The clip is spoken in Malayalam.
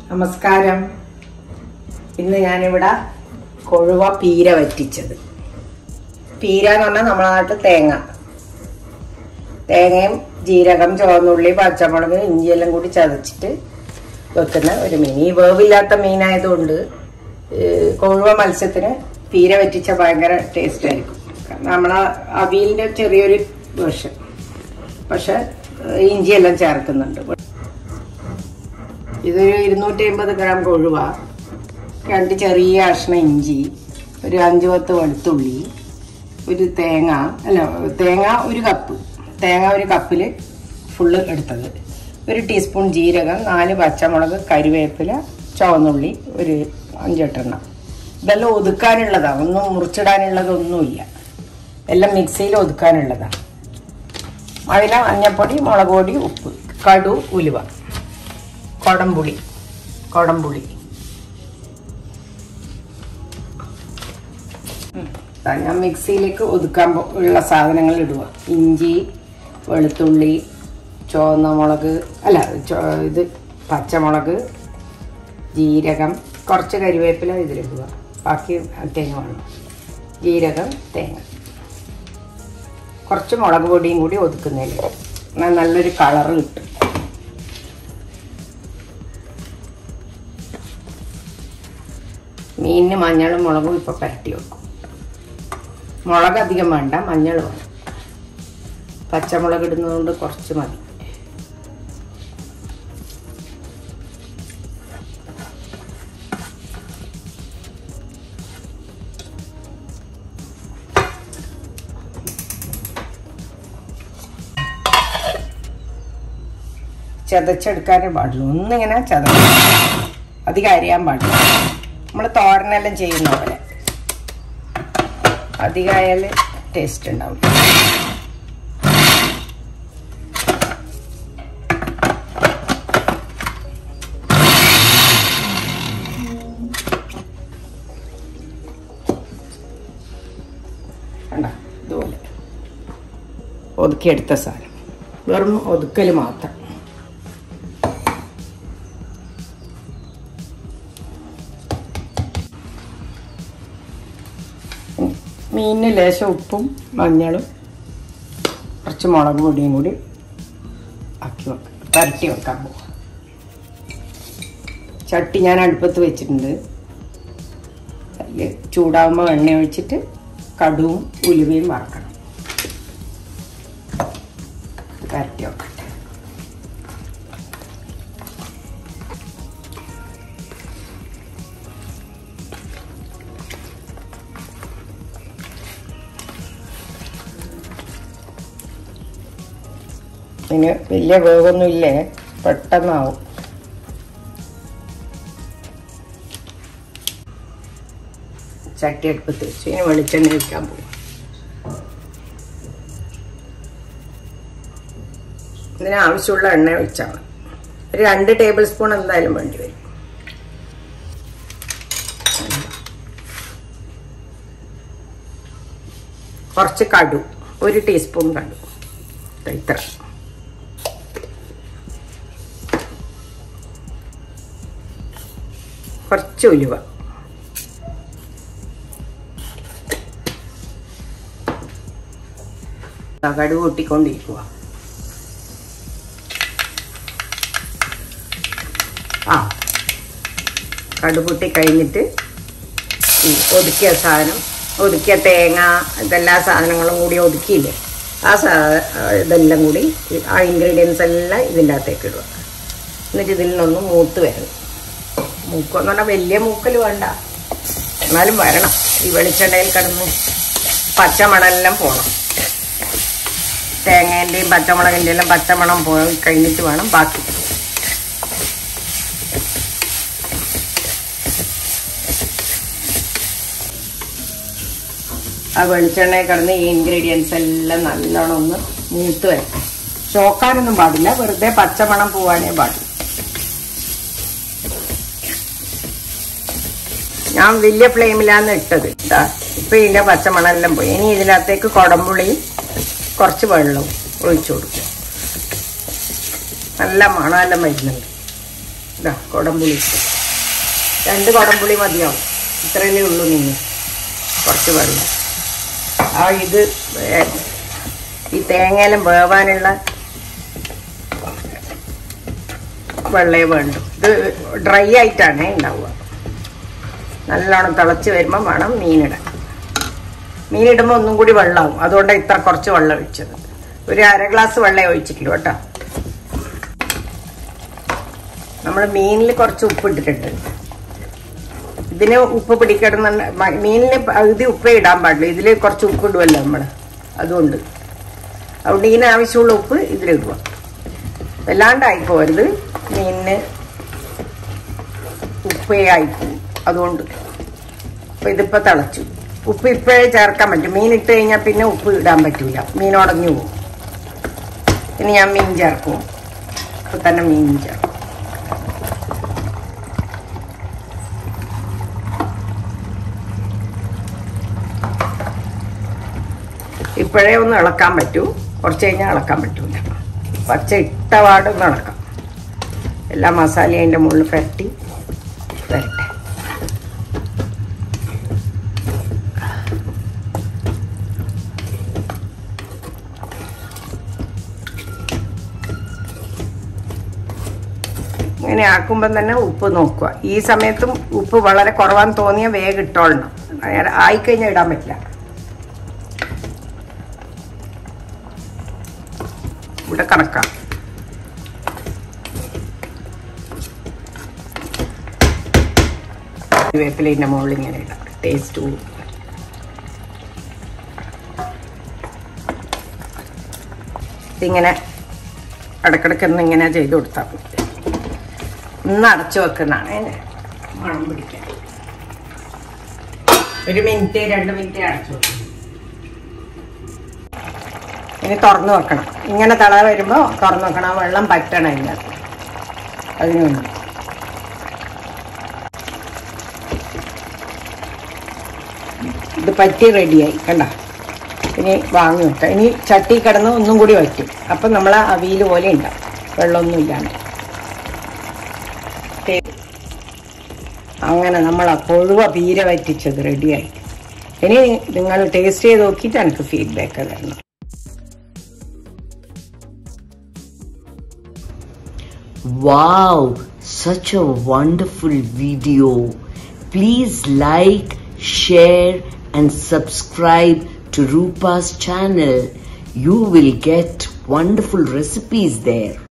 നമസ്കാരം ഇന്ന് ഞാനിവിടെ കൊഴുവ പീര വറ്റിച്ചത് പീര എന്ന് പറഞ്ഞാൽ നമ്മളെ നാട്ടിൽ തേങ്ങ തേങ്ങയും ജീരകം ചുവന്നുള്ളി പച്ചമുളക് ഇഞ്ചിയെല്ലാം കൂടി ചതച്ചിട്ട് വെക്കുന്ന ഒരു മീൻ ഈ വേവില്ലാത്ത മീനായതുകൊണ്ട് ഏഹ്, കൊഴുവ മത്സ്യത്തിന് പീര വറ്റിച്ച ഭയങ്കര ടേസ്റ്റ് ആയിരിക്കും കാരണം നമ്മളെ അവിയലിന്റെ ചെറിയൊരു വേർഷൻ പക്ഷെ ഏഹ്, ഇഞ്ചിയെല്ലാം ചേർക്കുന്നുണ്ട് ഇതൊരു ഇരുന്നൂറ്റി അമ്പത് ഗ്രാം കൊഴുവ രണ്ട് ചെറിയ കഷ്ണം ഇഞ്ചി ഒരു അഞ്ച് പത്ത് വെളുത്തുള്ളി ഒരു തേങ്ങ അല്ല തേങ്ങ ഒരു കപ്പ് തേങ്ങ ഒരു കപ്പിൽ ഫുള്ള് എടുത്തത് ഒരു ടീസ്പൂൺ ജീരകം നാല് പച്ചമുളക് കരിവേപ്പില ചുവന്നുള്ളി ഒരു അഞ്ചെട്ടെണ്ണം ഇതെല്ലാം ഒതുക്കാനുള്ളതാണ് ഒന്നും മുറിച്ചിടാനുള്ളതൊന്നുമില്ല എല്ലാം മിക്സിയിൽ ഒതുക്കാനുള്ളതാണ് അതിന് മഞ്ഞപ്പൊടി മുളക് പൊടി ഉപ്പ് കടു ഉലുവ കൊടംപുളി കൊടംപുളി ഉം. ദാ ഞാൻ മിക്സിയിലേക്ക് ഒതുക്കാൻ പോ- ഉള്ള സാധനങ്ങൾ ഇടുക ഇഞ്ചി വെളുത്തുള്ളി ചുവന്ന മുളക് അല്ല ചോ- ഇത് പച്ചമുളക് ജീരകം കുറച്ച് കരിവേപ്പില ഇതിലിടുക ബാക്കി തേങ്ങ വേണം ജീരകം തേങ്ങ കുറച്ച് മുളക് പൊടിയും കൂടി ഒതുക്കുന്നതിൽ എന്നാൽ നല്ലൊരു കളറ് കിട്ടും മീനിന് മഞ്ഞളും മുളകും ഇപ്പൊ പരട്ടി വെക്കും മുളക് അധികം വേണ്ട മഞ്ഞൾ വേണം പച്ചമുളക് ഇടുന്നതുകൊണ്ട് കുറച്ച് മതി ചതച്ചെടുക്കാനേ പാടുള്ളൂ ഒന്നിങ്ങനെ ചത അധികം അരിയാൻ പാടില്ല നമ്മൾ തോരനെല്ലാം ചെയ്യുന്ന പോലെ അധികമായാൽ ടേസ്റ്റ് ഉണ്ടാവും കണ്ട ഇതുപോലെ ഒതുക്കിയെടുത്ത സാധനം വെറും ഒതുക്കൽ മാത്രം മീനിന് ലേശം ഉപ്പും മഞ്ഞളും കുറച്ച് മുളക് പൊടിയും കൂടി ആക്കി വെക്കാം പരട്ടി വെക്കാൻ പോവാം ചട്ടി ഞാൻ അടുപ്പത്ത് വെച്ചിട്ടുണ്ട് അതിൽ ചൂടാകുമ്പോൾ എണ്ണ ഒഴിച്ചിട്ട് കടുവും ഉലുവയും വറക്കണം ഇത് പരട്ടി വെക്കട്ടെ ഇതിന് വലിയ വേവൊന്നും ഇല്ലേ പെട്ടെന്നാവും ചട്ടി അടുപ്പത്ത് വെച്ച് ഇനി വെളിച്ചെണ്ണ ഒഴിക്കാൻ പോകും ഇതിന് ആവശ്യമുള്ള എണ്ണ ഒഴിച്ചാൽ മതി ഒരു രണ്ട് ടേബിൾ സ്പൂൺ എന്തായാലും വേണ്ടി വരും കുറച്ച് കടു ഒരു ടീസ്പൂൺ കടു ഇത്ര കുറച്ച് ഉലുവ കടുക് കൂട്ടിക്കൊണ്ടിരിക്കുക ആ കടുക് പൊട്ടി കഴിഞ്ഞിട്ട് ഈ ഒതുക്കിയ സാധനം ഒതുക്കിയ തേങ്ങ ഇതെല്ലാ സാധനങ്ങളും കൂടി ഒതുക്കിയില്ലേ ആ സാ ഇതെല്ലാം കൂടി ആ ഇൻഗ്രീഡിയൻസ് എല്ലാം ഇതിൻ്റെ അകത്തേക്ക് ഇടുക എന്നിട്ട് ഇതിൽ നിന്നൊന്ന് മൂത്ത് വരണം മൂക്കെന്ന് പറഞ്ഞാൽ വലിയ മൂക്കൽ വേണ്ട എന്നാലും വരണം ഈ വെളിച്ചെണ്ണയിൽ കിടന്ന് പച്ചമണമെല്ലാം പോകണം തേങ്ങേൻ്റെയും പച്ചമുളകിൻ്റെ എല്ലാം പച്ചമണം പോയി കഴിഞ്ഞിട്ട് വേണം ബാക്കി ആ വെളിച്ചെണ്ണയിൽ കിടന്ന് ഈ ഇൻഗ്രീഡിയൻസ് എല്ലാം നല്ലോണം ഒന്ന് മൂത്ത് വരണം ചോക്കാനൊന്നും പാടില്ല വെറുതെ പച്ചമണം പോവാനേ പാടില്ല ഞാൻ വലിയ ഫ്ലെയിമിലാണ് ഇട്ടത് ഇതാ ഇപ്പൊ ഇതിന്റെ പച്ചമണെല്ലാം പോയി ഇനി ഇതിനകത്തേക്ക് കുടംപുളിയും കുറച്ച് വെള്ളവും ഒഴിച്ചു കൊടുക്കും നല്ല മണമെല്ലാം വരുന്നുണ്ട് ഇതാ കുടംപുളി ഇട്ടു രണ്ട് കുടംപുളി മതിയാവും ഇത്രയല്ലേ ഉള്ളൂ മീൻ കുറച്ച് വെള്ളം ആ ഇത് വേ- ഈ തേങ്ങയിലും വേവാനുള്ള വെള്ളേ വേണ്ടു ഇത് ഡ്രൈ ആയിട്ടാണ് ഉണ്ടാവുക നല്ലോണം തിളച്ച് വരുമ്പോൾ വേണം മീനിടാൻ മീനിടുമ്പോൾ ഒന്നും കൂടി വെള്ളമാവും അതുകൊണ്ടാണ് ഇത്ര കുറച്ച് വെള്ളം ഒഴിച്ചത് ഒരു അര ഗ്ലാസ് വെള്ളമേ ഒഴിച്ചിട്ടുള്ളൂ കേട്ടോ നമ്മൾ മീനിൽ കുറച്ച് ഉപ്പ് ഇട്ടിട്ടുണ്ട് ഇതിന് ഉപ്പ് പിടിക്കണം മീനിന് പകുതി ഉപ്പേ ഇടാൻ പാടില്ല ഇതിൽ കുറച്ച് ഉപ്പ് ഇടുമല്ലോ നമ്മൾ അതുകൊണ്ട് അതുകൊണ്ട് ഇതിന് ആവശ്യമുള്ള ഉപ്പ് ഇതിലിടുക വല്ലാണ്ടായി പോരുത് മീനിന് ഉപ്പേ ആയിപ്പോവും അതുകൊണ്ട് അപ്പൊ ഇതിപ്പോ തിളച്ചു ഉപ്പ് ഇപ്പോഴേ ചേർക്കാൻ പറ്റും മീൻ ഇട്ട് കഴിഞ്ഞാൽ പിന്നെ ഉപ്പ് ഇടാൻ പറ്റൂല മീൻ ഉടഞ്ഞു പോകും ഇനി ഞാൻ മീൻ ചേർക്കും അപ്പൊ തന്നെ മീൻ ചേർക്കും ഇപ്പോഴേ ഒന്ന് ഇളക്കാൻ പറ്റൂ കുറച്ച് കഴിഞ്ഞാൽ ഇളക്കാൻ പറ്റൂല പച്ച ഇട്ട പാടൊന്ന് ഇളക്കാം എല്ലാ മസാലയും അതിൻ്റെ മുകളിൽ പുരട്ടി വരട്ടെ ഇങ്ങനെ ആക്കുമ്പം തന്നെ ഉപ്പ് നോക്കുക ഈ സമയത്തും ഉപ്പ് വളരെ കുറവാന്ന് തോന്നിയാൽ വേഗം ഇട്ടോളണം നേരെ ആയിക്കഴിഞ്ഞാൽ ഇടാൻ പറ്റില്ല ഇവിടെ കണക്കാം വേപ്പിലിൻ്റെ മുകളിൽ ഇങ്ങനെ ഇടാം ടേസ്റ്റ് കൂടും ഇതിങ്ങനെ ഇടക്കിടക്ക് ഒന്ന് ഇങ്ങനെ ചെയ്ത് കൊടുത്താൽ മതി ഒന്ന് അടച്ചു വെക്കുന്നതാണ് അതിന് മണം പിടിക്കാൻ ഒരു മിനിറ്റ് രണ്ട് മിനിറ്റ് അടച്ചു വെക്കും ഇനി തുറന്നു വെക്കണം ഇങ്ങനെ തള വരുമ്പോൾ തുറന്നു വെക്കണം ആ വെള്ളം പറ്റണം അതിനകത്ത് അതിനുണ്ട് ഇത് പറ്റി റെഡിയായി കണ്ട ഇനി വാങ്ങി വെക്കാം ഇനി ചട്ടി കിടന്ന് ഒന്നും കൂടി വയ്ക്കും അപ്പം നമ്മൾ അവിയൽ പോലെ ഉണ്ടാവും വെള്ളമൊന്നും ഇല്ലാണ്ട് ടേ- അങ്ങനെ നമ്മൾ ആ കൊഴുവ പീര വറ്റിച്ചത് റെഡിയായി ഇനി നിങ്ങൾ ടേസ്റ്റ് ചെയ്ത് നോക്കിയിട്ട് എനിക്ക് ഫീഡ്ബാക്ക് തരണം Wow, such a wonderful video. Please like, share, and subscribe to Rupa's channel. You will get wonderful recipes there.